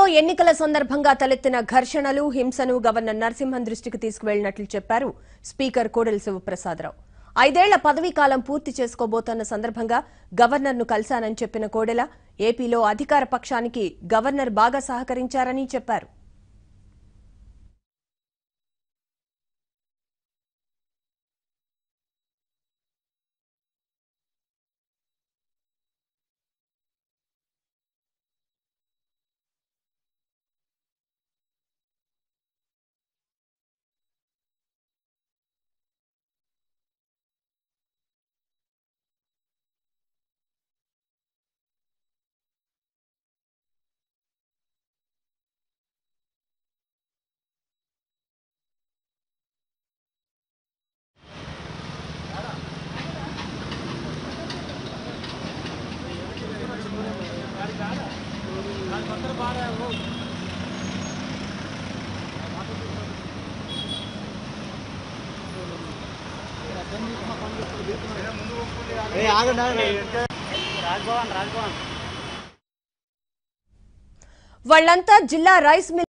ఎన్నికల సందర్భంగా తలెత్తిన ఘర్షణలు హింసను గవర్నర్ నరసింహన్ దృష్టికి తీసుకువెళ్లినట్లు చెప్పారు స్పీకర్ కోడెల శివప్రసాదరావు ఐదేళ్ల పదవీ కాలం పూర్తి చేసుకోబోతున్న సందర్భంగా గవర్నర్ను కలిశానని చెప్పిన కోడెల ఏపీలో అధికార పక్షానికి గవర్నర్ బాగా సహకరించారని చెప్పారు వాళ్లంతా జిల్లా రైస్ మిల్